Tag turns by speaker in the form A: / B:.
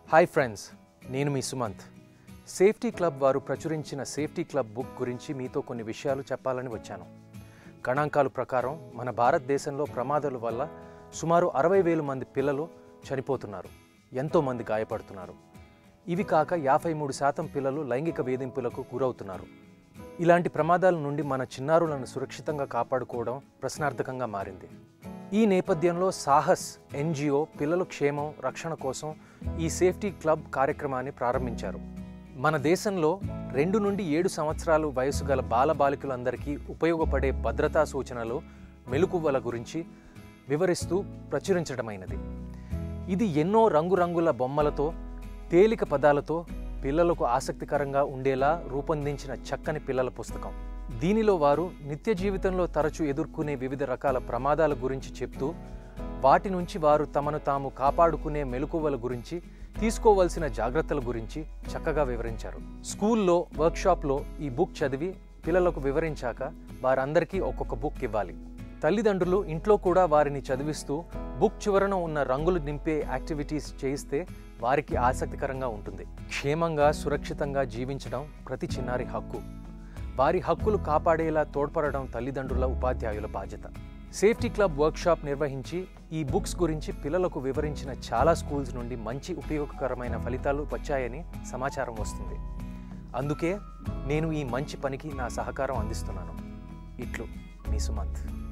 A: hi friends నేను మీ Sumanth safety club వారు ప్రచురించిన సేఫ్టీ క్లబ్ బుక్ గురించి మీతో కొన్ని విషయాలు చెప్పాలని వచ్చాను గణాంకాల ప్రకారం మన భారతదేశంలో ప్రమాదాల వల్ల సుమారు అరవై వేల మంది పిల్లలు చనిపోతున్నారు ఎంతోమంది గాయపడుతున్నారు ఇవి కాక యాభై మూడు శాతం పిల్లలు లైంగిక వేధింపులకు గురవుతున్నారు ఇలాంటి ప్రమాదాల నుండి మన చిన్నారులను సురక్షితంగా కాపాడుకోవడం ప్రశ్నార్థకంగా మారింది ఈ నేపథ్యంలో సాహస్ ఎన్జిఓ పిల్లల క్షేమం రక్షణ కోసం ఈ సేఫ్టీ క్లబ్ కార్యక్రమాన్ని ప్రారంభించారు మన దేశంలో రెండు నుండి ఏడు సంవత్సరాలు వయసు గల బాలబాలికలందరికీ ఉపయోగపడే భద్రతా సూచనలు మెలకువల గురించి వివరిస్తూ ప్రచురించడమైనది ఇది ఎన్నో రంగురంగుల బొమ్మలతో తేలిక పదాలతో పిల్లలకు ఆసక్తికరంగా ఉండేలా రూపొందించిన చక్కని పిల్లల పుస్తకం దీనిలో వారు నిత్య జీవితంలో తరచూ ఎదుర్కొనే వివిధ రకాల ప్రమాదాల గురించి చెప్తూ వాటి నుంచి వారు తమను తాము కాపాడుకునే మెలకువల గురించి తీసుకోవలసిన జాగ్రత్తల గురించి చక్కగా వివరించారు స్కూల్లో వర్క్షాప్లో ఈ బుక్ చదివి పిల్లలకు వివరించాక వారందరికీ ఒక్కొక్క బుక్ ఇవ్వాలి తల్లిదండ్రులు ఇంట్లో కూడా వారిని చదివిస్తూ బుక్ చివరన ఉన్న రంగులు నింపే యాక్టివిటీస్ చేయిస్తే వారికి ఆసక్తికరంగా ఉంటుంది క్షేమంగా సురక్షితంగా జీవించడం ప్రతి చిన్నారి హక్కు వారి హక్కులు కాపాడేలా తోడ్పడడం తల్లిదండ్రుల ఉపాధ్యాయుల బాధ్యత సేఫ్టీ క్లబ్ వర్క్షాప్ నిర్వహించి ఈ బుక్స్ గురించి పిల్లలకు వివరించిన చాలా స్కూల్స్ నుండి మంచి ఉపయోగకరమైన ఫలితాలు వచ్చాయని సమాచారం వస్తుంది అందుకే నేను ఈ మంచి పనికి నా సహకారం అందిస్తున్నాను ఇట్లు మీ సుమంత్